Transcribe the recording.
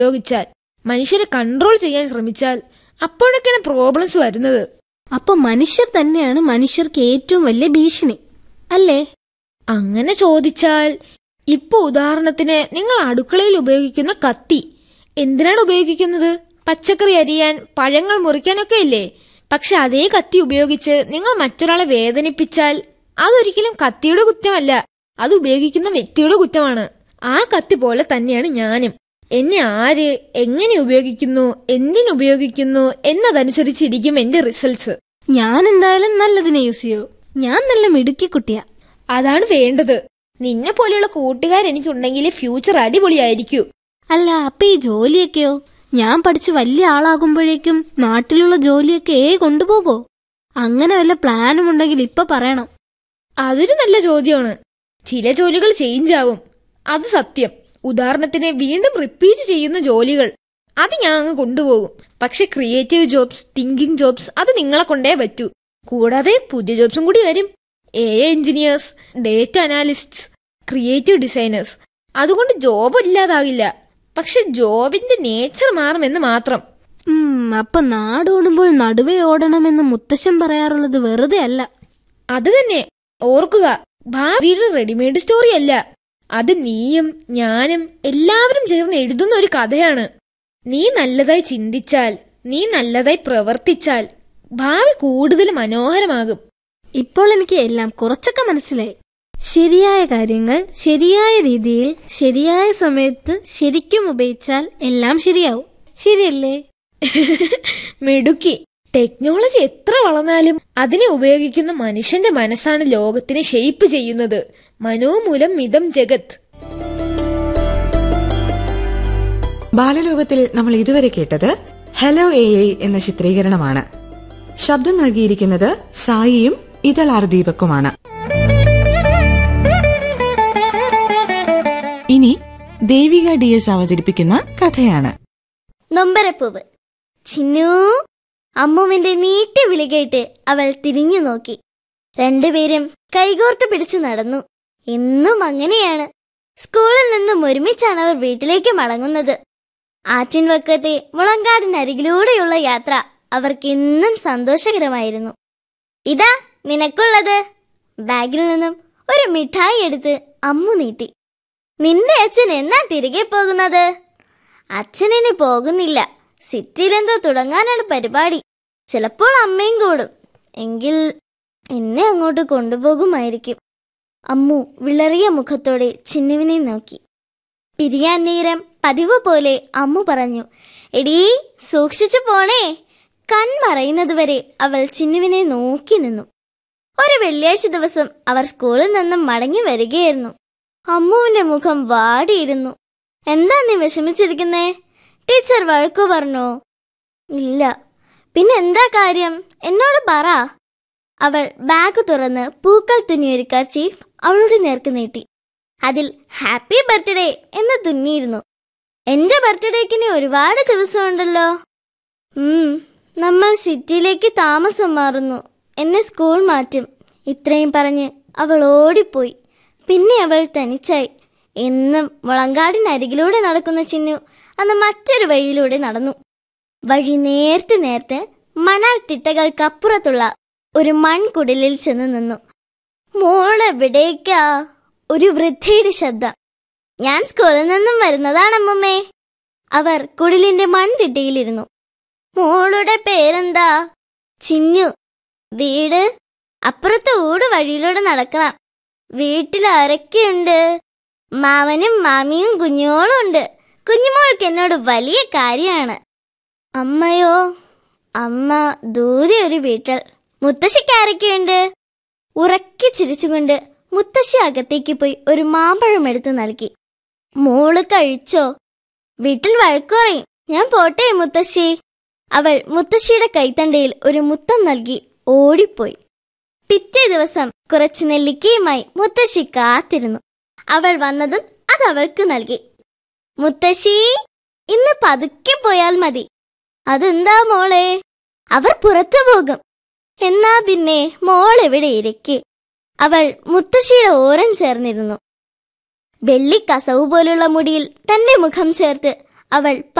ഉപയോഗിച്ചാൽ മനുഷ്യരെ കൺട്രോൾ ചെയ്യാൻ ശ്രമിച്ചാൽ അപ്പോഴൊക്കെയാണ് പ്രോബ്ലംസ് വരുന്നത് അപ്പൊ മനുഷ്യർ തന്നെയാണ് മനുഷ്യർക്ക് ഏറ്റവും വലിയ ഭീഷണി അല്ലേ അങ്ങനെ ചോദിച്ചാൽ ഇപ്പൊ ഉദാഹരണത്തിന് നിങ്ങൾ അടുക്കളയിൽ ഉപയോഗിക്കുന്ന കത്തി എന്തിനാണ് ഉപയോഗിക്കുന്നത് പച്ചക്കറി അരിയാൻ പഴങ്ങൾ മുറിക്കാനൊക്കെ ഇല്ലേ പക്ഷെ അതേ കത്തി ഉപയോഗിച്ച് നിങ്ങൾ മറ്റൊരാളെ വേദനിപ്പിച്ചാൽ അതൊരിക്കലും കത്തിയുടെ കുറ്റമല്ല അത് ഉപയോഗിക്കുന്ന വ്യക്തിയുടെ കുറ്റമാണ് ആ കത്തി പോലെ തന്നെയാണ് ഞാനും എന്നെ ആര് എങ്ങനെ ഉപയോഗിക്കുന്നു എന്തിനുപയോഗിക്കുന്നു എന്നതനുസരിച്ചിരിക്കും എന്റെ റിസൾട്ട്സ് ഞാൻ എന്തായാലും നല്ലതിനെ യൂസ് ചെയ്യൂ ഞാൻ നല്ല മിടുക്കി കുട്ടിയാ അതാണ് വേണ്ടത് നിന്നെ പോലെയുള്ള കൂട്ടുകാർ എനിക്കുണ്ടെങ്കിൽ ഫ്യൂച്ചർ അടിപൊളിയായിരിക്കൂ അല്ല അപ്പൊ ഈ ജോലിയൊക്കെയോ ഞാൻ പഠിച്ച് വലിയ ആളാകുമ്പോഴേക്കും നാട്ടിലുള്ള ജോലിയൊക്കെ ഏ കൊണ്ടുപോകോ അങ്ങനെ വല്ല പ്ലാനും ഉണ്ടെങ്കിൽ ഇപ്പൊ പറയണം അതൊരു നല്ല ചോദ്യമാണ് ചില ജോലികൾ ചേഞ്ച് ആവും അത് സത്യം ഉദാഹരണത്തിന് വീണ്ടും റിപ്പീറ്റ് ചെയ്യുന്ന ജോലികൾ അത് ഞാൻ അങ്ങ് കൊണ്ടുപോകും പക്ഷെ ക്രിയേറ്റീവ് ജോബ്സ് തിങ്കിങ് ജോബ്സ് അത് നിങ്ങളെ കൊണ്ടേ പറ്റൂ കൂടാതെ പുതിയ ജോബ്സും കൂടി വരും A engineers data analysts creative designers അതുകൊണ്ട് ജോബ് ഇല്ലാതാകില്ല പക്ഷെ ജോബിന്റെ നേച്ചർ മാറുമെന്ന് മാത്രം ഉം അപ്പൊ നാടോടുമ്പോൾ നടുവേ ഓടണമെന്ന് മുത്തശ്ശൻ പറയാറുള്ളത് വെറുതെ അല്ല അത് തന്നെ ഓർക്കുക ഭാവിയിൽ റെഡിമെയ്ഡ് സ്റ്റോറി അല്ല അത് നീയും ഞാനും എല്ലാവരും ചേർന്ന് എഴുതുന്ന ഒരു കഥയാണ് നീ നല്ലതായി ചിന്തിച്ചാൽ നീ നല്ലതായി പ്രവർത്തിച്ചാൽ ഭാവി കൂടുതൽ മനോഹരമാകും ഇപ്പോൾ എനിക്ക് എല്ലാം കുറച്ചൊക്കെ മനസ്സിലായി ശരിയായ കാര്യങ്ങൾ ശരിയായ രീതിയിൽ ശരിയായ സമയത്ത് ശരിക്കും ഉപയോഗിച്ചാൽ എല്ലാം ശരിയാവും ശരിയല്ലേ മിടുക്കി ടെക്നോളജി എത്ര വളർന്നാലും അതിനെ ഉപയോഗിക്കുന്ന മനുഷ്യന്റെ മനസ്സാണ് ലോകത്തിനെ ഷെയ്പ്പ് ചെയ്യുന്നത് മനോമൂലം മിതം ജഗത് ബാലലോകത്തിൽ നമ്മൾ ഇതുവരെ കേട്ടത് ഹലോ എ ഐ എന്ന ചിത്രീകരണമാണ് ശബ്ദം നൽകിയിരിക്കുന്നത് സായിയും ഇതളാർ ദീപക്കുമാണ് ഇനി ദേവിക ഡി എസ് അവതരിപ്പിക്കുന്ന കഥയാണ് നൊമ്പരപ്പൂവ് ചിന്നു അമ്മുവിന്റെ നീട്ട വിളി കേട്ട് അവൾ തിരിഞ്ഞു നോക്കി രണ്ടുപേരും കൈകോർത്ത് പിടിച്ചു നടന്നു എന്നും അങ്ങനെയാണ് സ്കൂളിൽ നിന്നും ഒരുമിച്ചാണ് അവർ വീട്ടിലേക്ക് മടങ്ങുന്നത് ആറ്റിൻവക്കത്തെ മുളങ്കാടിനരികിലൂടെയുള്ള യാത്ര അവർക്ക് എന്നും സന്തോഷകരമായിരുന്നു ഇതാ നിനക്കുള്ളത് ബാഗിൽ നിന്നും ഒരു മിഠായി എടുത്ത് അമ്മു നീട്ടി നിന്റെ അച്ഛൻ എന്നാ തിരികെ പോകുന്നത് അച്ഛനിനി പോകുന്നില്ല സിറ്റിയിലെന്തോ തുടങ്ങാനാണ് പരിപാടി ചിലപ്പോൾ അമ്മയും കൂടും എങ്കിൽ എന്നെ അങ്ങോട്ട് കൊണ്ടുപോകുമായിരിക്കും അമ്മു വിളറിയ മുഖത്തോടെ ചിന്നുവിനെ നോക്കി പിരിയാൻ നേരം പതിവ് പോലെ അമ്മു പറഞ്ഞു എടീ സൂക്ഷിച്ചു പോണേ കൺമറയുന്നതുവരെ അവൾ ചിന്നുവിനെ നോക്കി നിന്നു ഒരു വെള്ളിയാഴ്ച ദിവസം അവർ സ്കൂളിൽ നിന്നും മടങ്ങി വരികയായിരുന്നു അമ്മുവിന്റെ മുഖം വാടിയിരുന്നു എന്താ നീ വിഷമിച്ചിരിക്കുന്നേ ടീച്ചർ വഴക്കു പറഞ്ഞോ ഇല്ല പിന്നെ എന്താ കാര്യം എന്നോട് പറ അവൾ ബാഗ് തുറന്ന് പൂക്കൾ തുന്നിയൊരുക്കാർ ചീഫ് അവളുടെ നേർക്ക് നീട്ടി അതിൽ ഹാപ്പി ബർത്ത്ഡേ എന്ന് തുന്നിയിരുന്നു എന്റെ ബർത്ത്ഡേക്കിന് ഒരുപാട് ദിവസമുണ്ടല്ലോ ഉം നമ്മൾ സിറ്റിയിലേക്ക് താമസം മാറുന്നു എന്നെ സ്കൂൾ മാറ്റും ഇത്രയും പറഞ്ഞ് അവൾ ഓടിപ്പോയി പിന്നെ അവൾ തനിച്ചായി എന്നും മുളങ്കാടിനരികിലൂടെ നടക്കുന്ന ചിന്നു അന്ന് മറ്റൊരു വഴിയിലൂടെ നടന്നു വഴി നേർത്ത് നേർത്ത് മണൽ തിട്ടകൾക്കപ്പുറത്തുള്ള ഒരു മൺകുടിലിൽ ചെന്ന് നിന്നു മോളെവിടേക്കാ ഒരു വൃദ്ധയുടെ ശബ്ദം ഞാൻ സ്കൂളിൽ നിന്നും വരുന്നതാണമ്മമ്മേ അവർ കുടിലിന്റെ മൺതിട്ടയിലിരുന്നു മോളുടെ പേരെന്താ ചിന്നു വീട് അപ്പുറത്ത് ഊട് വഴിയിലൂടെ നടക്കണം വീട്ടിൽ ആരൊക്കെയുണ്ട് മാവനും മാമിയും കുഞ്ഞോളും ഉണ്ട് കുഞ്ഞുമോൾക്ക് എന്നോട് വലിയ കാര്യമാണ് അമ്മയോ അമ്മ ദൂരെ ഒരു വീട്ടിൽ മുത്തശ്ശിക്ക് ആരൊക്കെയുണ്ട് ഉറക്കി ചിരിച്ചുകൊണ്ട് മുത്തശ്ശി അകത്തേക്ക് പോയി ഒരു മാമ്പഴം എടുത്തു നൽകി മോള് കഴിച്ചോ വീട്ടിൽ വഴക്കു പറയും ഞാൻ പോട്ടെ മുത്തശ്ശി അവൾ മുത്തശ്ശിയുടെ കൈത്തണ്ടയിൽ ഒരു മുത്തം നൽകി ഓടിപ്പോയി പിറ്റേ ദിവസം കുറച്ച് നെല്ലിക്കയുമായി മുത്തശ്ശി കാത്തിരുന്നു അവൾ വന്നതും അത് അവൾക്ക് നൽകി മുത്തശ്ശി ഇന്ന് പതുക്കെ പോയാൽ മതി അതെന്താ മോളെ അവർ പുറത്തു പോകും എന്നാ പിന്നെ മോൾ എവിടെ ഇരിക്കെ അവൾ മുത്തശ്ശിയുടെ ഓരം ചേർന്നിരുന്നു വെള്ളി കസവ് പോലുള്ള മുടിയിൽ തന്റെ മുഖം ചേർത്ത് അവൾ